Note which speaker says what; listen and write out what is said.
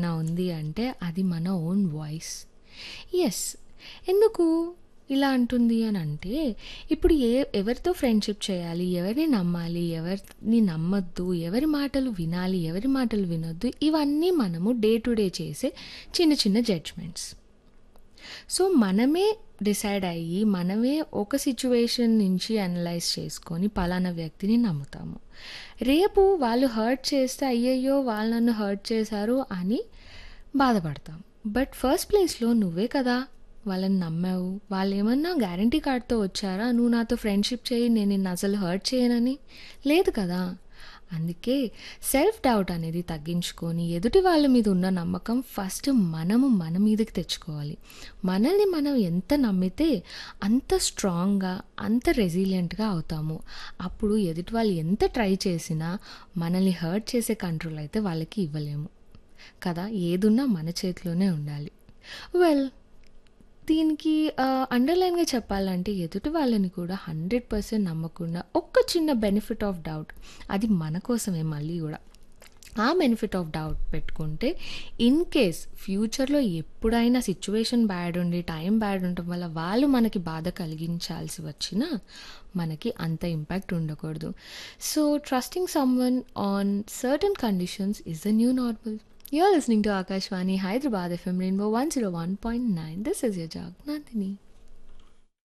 Speaker 1: ఏదైనా ఉంది అంటే అది మన ఓన్ వాయిస్ ఎస్ ఎందుకు ఇలా అంటుంది అని అంటే ఇప్పుడు ఏ ఎవరితో ఫ్రెండ్షిప్ చేయాలి ఎవరిని నమ్మాలి ఎవరిని నమ్మొద్దు ఎవరి మాటలు వినాలి ఎవరి మాటలు వినొద్దు ఇవన్నీ మనము డే టు డే చేసే చిన్న చిన్న జడ్జ్మెంట్స్ సో మనమే డిసైడ్ అయ్యి మనమే ఒక సిచ్యువేషన్ నుంచి అనలైజ్ చేసుకొని పలానా వ్యక్తిని నమ్ముతాము రేపు వాళ్ళు హర్ట్ చేస్తే అయ్యయ్యో వాళ్ళు నన్ను హర్ట్ చేశారు అని బాధపడతాం బట్ ఫస్ట్ ప్లేస్లో నువ్వే కదా వాళ్ళని నమ్మావు వాళ్ళు ఏమన్నా గ్యారంటీ కార్డ్తో వచ్చారా నువ్వు నాతో ఫ్రెండ్షిప్ చేయి నేను నిన్ను అసలు హర్ట్ చేయనని లేదు కదా అందుకే సెల్ఫ్ డౌట్ అనేది తగ్గించుకొని ఎదుటి వాళ్ళ మీద ఉన్న నమ్మకం ఫస్ట్ మనము మన మీదకి తెచ్చుకోవాలి మనల్ని మనం ఎంత నమ్మితే అంత స్ట్రాంగ్గా అంత రెసిలియంట్గా అవుతాము అప్పుడు ఎదుటి వాళ్ళు ఎంత ట్రై చేసినా మనల్ని హర్ట్ చేసే కంట్రోల్ అయితే వాళ్ళకి ఇవ్వలేము కదా ఏదున్నా మన చేతిలోనే ఉండాలి వెల్ దీనికి అండర్లైన్గా చెప్పాలంటే ఎదుటి వాళ్ళని కూడా హండ్రెడ్ పర్సెంట్ నమ్మకుండా ఒక్క చిన్న బెనిఫిట్ ఆఫ్ డౌట్ అది మన కోసమే మళ్ళీ కూడా ఆ బెనిఫిట్ ఆఫ్ డౌట్ పెట్టుకుంటే ఇన్ కేస్ ఫ్యూచర్లో ఎప్పుడైనా సిచ్యువేషన్ బ్యాడ్ ఉండి టైం బ్యాడ్ ఉండటం వల్ల వాళ్ళు మనకి బాధ కలిగించాల్సి వచ్చినా మనకి అంత ఇంపాక్ట్ ఉండకూడదు so trusting someone on certain conditions is the new normal You're listening to Akashvani Hyderabad FM Rainbow 101.9. This is your Jog Nandini.